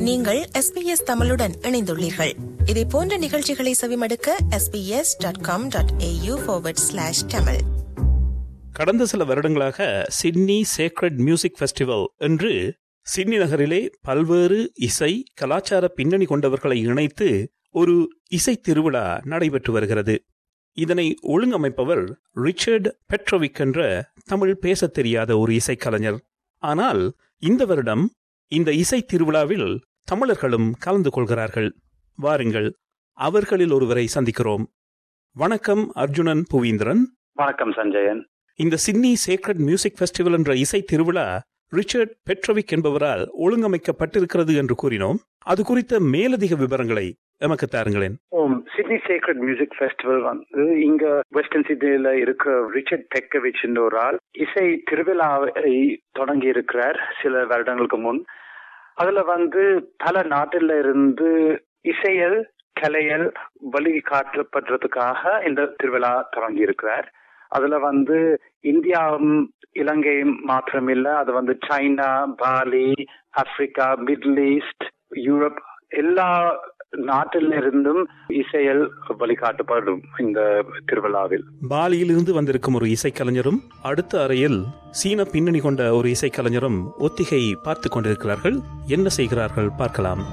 நீங்கள் எஸ்பிஎஸ் தமிழுடன் இணைந்துள்ளீர்கள் இதே போன்ற நிகழ்ச்சிகளை செவிமடுக்க SBS dot com dot AU slash Tamil கடந்த சில வருடங்களாக சிட்னி சேக்ரட் மியூசிக் ஃபெஸ்டிவல் என்று சிட்னி நகரிலே பல்வேறு இசை கலாச்சார பின்னணி கொண்டவர்களை இணைத்து ஒரு இசை திருவிழா நடைபெற்று வருகிறது இதனை ஒழுங்கமைப்பவர் ரிச்சர்ட் பெட்ரோவிக் என்ற தமிழ் பேசத் தெரியாத ஒரு இசைக்கலைஞர் ஆனால் இந்த வருடம் இந்த இசை திருவிழாவில் தமிழர்களும் கலந்து கொள்கிறார்கள் வாருங்கள் அவர்களில் ஒருவரை சந்திக்கிறோம் வணக்கம் அர்ஜுனன் புவீந்திரன் வணக்கம் சஞ்சயன் இந்த சிட்னி சேக்ரட் மியூசிக் ஃபெஸ்டிவல் என்ற இசை திருவிழா ரிச்சர்ட் பெட்ரோவிக் என்பவரால் ஒழுங்கமைக்கப்பட்டிருக்கிறது என்று கூறினோம் அது குறித்த மேலதிக விவரங்களை எமக்கு தாருங்களேன் சிட்னி சேக்ரட் மியூசிக் ஃபெஸ்டிவல் வந்து இங்க வெஸ்டர்ன் சிட்னில இருக்கிற ரிச்சர்ட் பெக்கவிச் என்ற ஒரு ஆள் இசை திருவிழாவை தொடங்கி இருக்கிறார் சில வருடங்களுக்கு முன் அதுல வந்து பல நாட்டில இருந்து இசையல் கலையல் வழி காட்டப்படுறதுக்காக இந்த திருவிழா தொடங்கி இருக்கிறார் அதுல வந்து இந்தியாவும் இலங்கையும் மாத்திரமில்ல அது வந்து China Bali Africa middle east Europe எல்லா நாட்டில இருந்தும் இசையல் வழிகாட்டப்படும் இந்த திருவிழாவில் பாலியிலிருந்து வந்திருக்கும் ஒரு இசைக்கலைஞரும் அடுத்த அறையில் சீன பின்னணி கொண்ட ஒரு இசைக்கலைஞரும் ஒத்திகை பார்த்து கொண்டிருக்கிறார்கள் என்ன செய்கிறார்கள் பார்க்கலாம்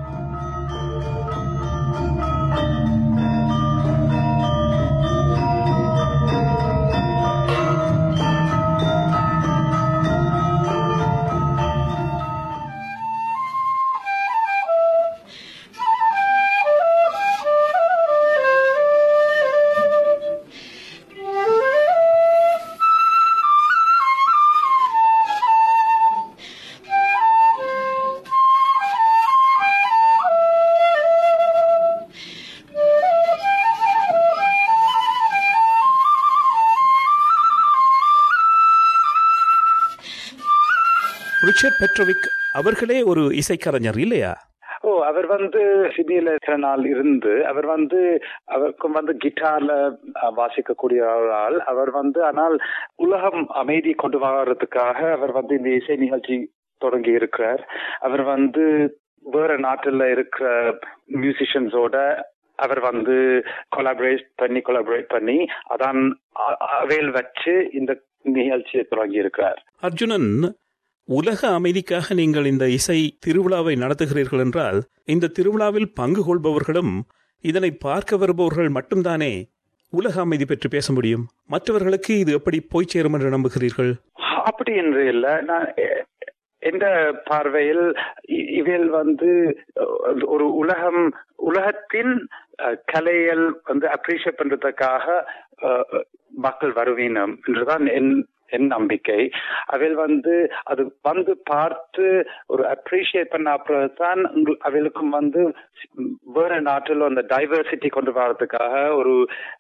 ரிச்சர்ட் பெட்ரோவிக் அவர்களே ஒரு இசைக்கலைஞர் இல்லையா ஓ அவர் வந்து சிட்னியில சில நாள் இருந்து அவர் வந்து அவருக்கும் வந்து கிட்டார்ல வாசிக்கக்கூடிய ஒரு ஆள் அவர் வந்து ஆனால் உலகம் அமைதி கொண்டு வர்றதுக்காக அவர் வந்து இந்த இசை நிகழ்ச்சி தொடங்கி இருக்கிறார் அவர் வந்து வேற நாட்டுல இருக்கிற மியூசிஷியன்ஸோட அவர் வந்து கொலாபரேட் பண்ணி கொலாபரேட் பண்ணி அதான் அவையில் வச்சு இந்த நிகழ்ச்சியை தொடங்கி இருக்கிறார் அர்ஜுனன் உலக அமைதிக்காக நீங்கள் இந்த இசை திருவிழாவை நடத்துகிறீர்கள் என்றால் இந்த திருவிழாவில் பங்கு கொள்பவர்களும் இதனை பார்க்க வருபவர்கள் மட்டும்தானே உலக அமைதி பற்றி பேச முடியும் மற்றவர்களுக்கு இது எப்படி போய் சேரும் என்று நம்புகிறீர்கள் அப்படி என்று இல்லை நான் எந்த பார்வையில் இவையில் வந்து ஒரு உலகம் உலகத்தின் கலையல் வந்து அப்ரிஷியேட் பண்றதுக்காக மக்கள் வருவீனம் என்றுதான் என் என் நம்பிக்கை அவையில் வந்து அது வந்து பார்த்து ஒரு அப்ரிஷியேட் பண்ண அப்புறம் தான் அவைகளுக்கும் வந்து வேற நாட்டில் அந்த டைவர்சிட்டி கொண்டு வர்றதுக்காக ஒரு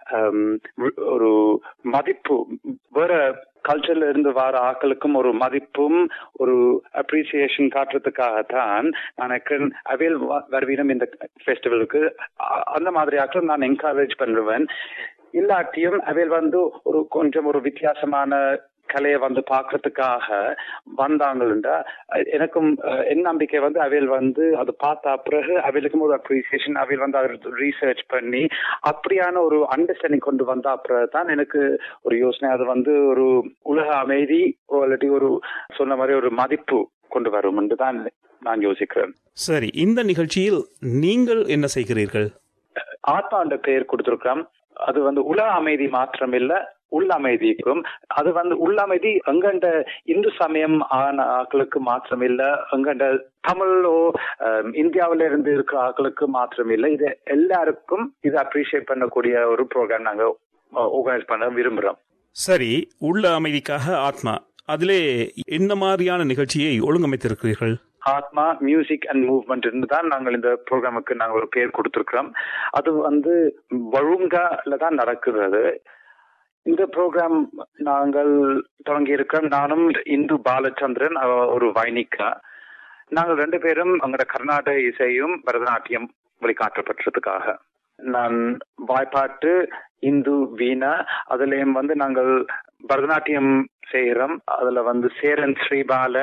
ஒரு மதிப்பு வேற கல்ச்சர்ல இருந்து வர ஆக்களுக்கும் ஒரு மதிப்பும் ஒரு அப்ரிசியேஷன் காட்டுறதுக்காகத்தான் நான் அவையில் வருவீனம் இந்த ஃபெஸ்டிவலுக்கு அந்த மாதிரி ஆக்களும் நான் என்கரேஜ் பண்ணுவேன் இல்லாட்டியும் அவையில் வந்து ஒரு கொஞ்சம் ஒரு வித்தியாசமான கலையை வந்து பாக்குறதுக்காக வந்தாங்கள்டா எனக்கும் என் நம்பிக்கை வந்து அவையில் வந்து அது பார்த்த பிறகு அவைகளுக்கும் ஒரு அப்ரிசியேஷன் அவையில் வந்து அவர் ரீசர்ச் பண்ணி அப்படியான ஒரு அண்டர்ஸ்டாண்டிங் கொண்டு வந்த அப்புறம் தான் எனக்கு ஒரு யோசனை அது வந்து ஒரு உலக அமைதி இல்லாட்டி ஒரு சொன்ன மாதிரி ஒரு மதிப்பு கொண்டு வரும் என்று தான் நான் யோசிக்கிறேன் சரி இந்த நிகழ்ச்சியில் நீங்கள் என்ன செய்கிறீர்கள் ஆத்மாண்ட பெயர் கொடுத்திருக்கிறோம் அது வந்து உலக அமைதி மாத்திரம் இல்ல உள்ள அமைதிக்கும் அது வந்து உள்ள அமைதி எங்கண்ட இந்து சமயம் ஆன ஆக்களுக்கு மாத்திரம் இல்ல எங்கண்ட தமிழோ இந்தியாவில இருந்து இருக்கிற ஆக்களுக்கு மாத்திரம் இல்ல இது எல்லாருக்கும் இது அப்ரிஷியேட் பண்ணக்கூடிய ஒரு ப்ரோக்ராம் நாங்க ஆர்கனைஸ் பண்ண விரும்புறோம் சரி உள்ள அமைதிக்காக ஆத்மா அதிலே என்ன மாதிரியான நிகழ்ச்சியை ஒழுங்கமைத்திருக்கிறீர்கள் ஆத்மா மியூசிக் அண்ட் மூவ்மெண்ட் தான் நாங்கள் இந்த ப்ரோக்ராமுக்கு நாங்கள் ஒரு பேர் கொடுத்திருக்கிறோம் அது வந்து வழுங்கால தான் நடக்கிறது இந்த ப்ரோக்ராம் நாங்கள் தொடங்கி இருக்கிறோம் நானும் இந்து பாலச்சந்திரன் ஒரு வைனிகா நாங்கள் ரெண்டு பேரும் எங்களோட கர்நாடக இசையும் பரதநாட்டியம் வழிகாட்டப்பட்டதுக்காக நான் வாய்ப்பாட்டு இந்து வீணா அதுலயும் வந்து நாங்கள் பரதநாட்டியம் செய்யறோம் அதுல வந்து சேரன் ஸ்ரீபாலன்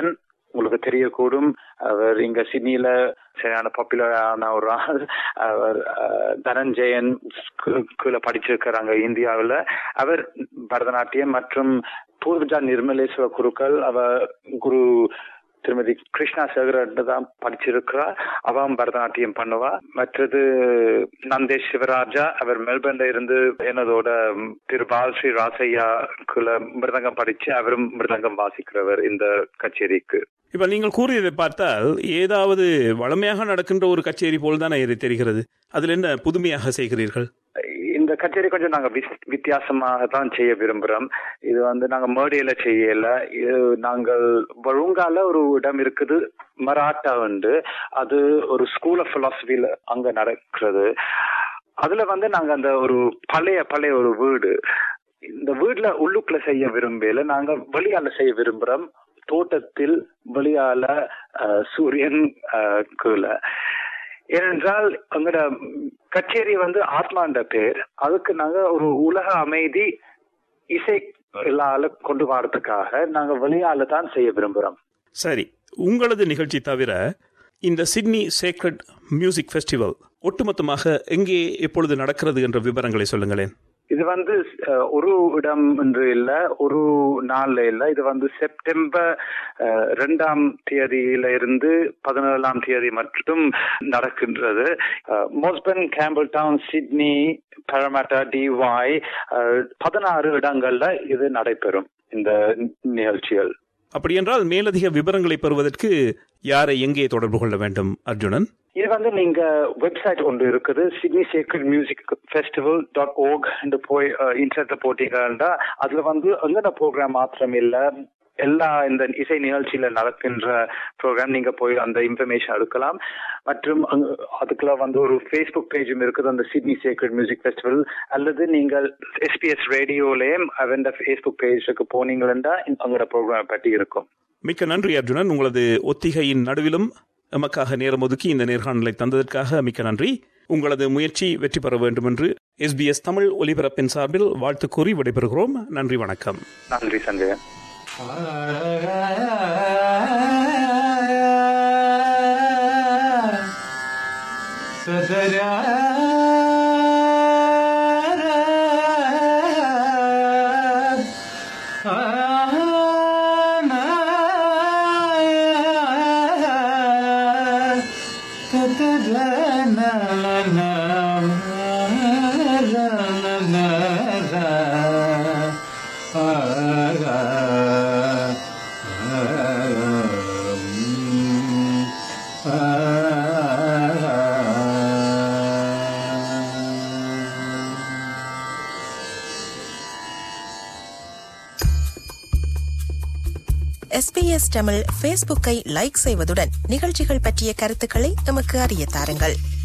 உங்களுக்கு தெரியக்கூடும் அவர் இங்க சிட்னில சரியான பாப்புலரான ஒரு ஆள் அவர் அஹ், தனஞ்சயன் ஸ்கூல்ல படிச்சிருக்கிறாங்க இந்தியாவுல அவர் பரதநாட்டியம் மற்றும் பூர்வஜா நிர்மலேஸ்வர குருக்கள் அவர் குரு திருமதி கிருஷ்ணா சேகரன் தான் படிச்சிருக்கிறா அவன் பரதநாட்டியம் பண்ணுவா மற்றது நந்தேஷ் சிவராஜா அவர் மெல்பர்ன்ல இருந்து என்னதோட ம், திரு பால் ஸ்ரீ ராசையாக்குள்ள மிருதங்கம் படிச்சு அவரும் மிருதங்கம் வாசிக்கிறவர் இந்த கச்சேரிக்கு இப்ப நீங்கள் கூறியதை பார்த்தால் ஏதாவது வளமையாக நடக்கின்ற ஒரு கச்சேரி போல் தானே இது தெரிகிறது அதில் என்ன புதுமையாக செய்கிறீர்கள் இந்த கச்சேரி கொஞ்சம் நாங்க விஸ்- வித்தியாசமாக தான் செய்ய விரும்புறோம் இது வந்து நாங்க மேடையில செய்யல இது நாங்கள் ஒழுங்கால ஒரு இடம் இருக்குது மராட்டா உண்டு அது ஒரு ஸ்கூல் ஆஃப் பிலாசபில அங்க நடக்கிறது அதுல வந்து நாங்க அந்த ஒரு பழைய பழைய ஒரு வீடு இந்த வீட்ல உள்ளுக்குள்ள செய்ய விரும்பல நாங்க வெளியால செய்ய விரும்புறோம் தோட்டத்தில் வெளியால அஹ், சூரியன் அஹ், கீழே ஏனென்றால் எங்களோட கச்சேரி வந்து ஆத்மாண்ட பேர் அதுக்கு நாங்க ஒரு உலக அமைதி இசை எல்லால கொண்டு வரதுக்காக நாங்க வெளியால தான் செய்ய விரும்புறோம் சரி உங்களது நிகழ்ச்சி தவிர இந்த சிட்னி சேக்ரட் மியூசிக் ஃபெஸ்டிவல் ஒட்டுமொத்தமாக எங்கே எப்பொழுது நடக்கிறது என்ற விவரங்களை சொல்லுங்களேன் இது வந்து அஹ், ஒரு இடம் என்று இல்ல ஒரு நாள்ல இல்ல இது வந்து செப்டம்பர் அஹ், ரெண்டாம் தேதியில இருந்து பதினேழாம் தேதி மட்டும் நடக்கின்றது Mosman Campbelltown Sydney Parramatta Dee Why பதினாறு இடங்கள்ல இது நடைபெறும் இந்த நிகழ்ச்சிகள் அப்படியென்றால் மேலதிக விவரங்களை பெறுவதற்கு யாரை எங்கே தொடர்பு கொள்ள வேண்டும் அர்ஜுனன் இது வந்து நீங்க வெப்சைட் ஒன்று இருக்குது Sydney sacred music festival dot org போய் இன்டர்நெட்ல போட்டீங்கன்னா அதுல வந்து எங்கன ப்ரோக்ராம் மாத்திரம் இல்ல எல்லா இந்த இசை நிகழ்ச்சியில நடக்கின்ற ப்ரோக்ராம் நீங்க போய் அந்த இன்ஃபர்மேஷன் எடுக்கலாம் மற்றும் அங்க- அதுக்குள்ள வந்து ஒரு ஃபேஸ்புக் பேஜும் இருக்குது அந்த சிட்னி சேக்ரட் மியூசிக் ஃபெஸ்டிவல் அல்லது நீங்கள் எஸ்பிஎஸ் ரேடியோலயும் அந்த ஃபேஸ்புக் பேஜுக்கு போனீங்கன்னா அங்களோட ப்ரோக்ராம் பற்றி இருக்கும் மிக்க நன்றி அர்ஜுனன் உங்களது ஒத்திகையின் நடுவிலும் எமக்காக நேரம் ஒதுக்கி இந்த நேர்காணலை தந்ததற்காக மிக்க நன்றி உங்களது முயற்சி வெற்றி பெற வேண்டும் என்று எஸ்பிஎஸ் தமிழ் ஒலிபரப்பின் சார்பில் வாழ்த்து கூறி விடைபெறுகிறோம் நன்றி வணக்கம் நன்றி சஞ்சயன் எஸ்பிஎஸ் தமிழ் ஃபேஸ்புக்கை லைக் செய்வதுடன் நிகழ்ச்சிகள் பற்றிய கருத்துக்களை எமக்கு அறிய தாருங்கள்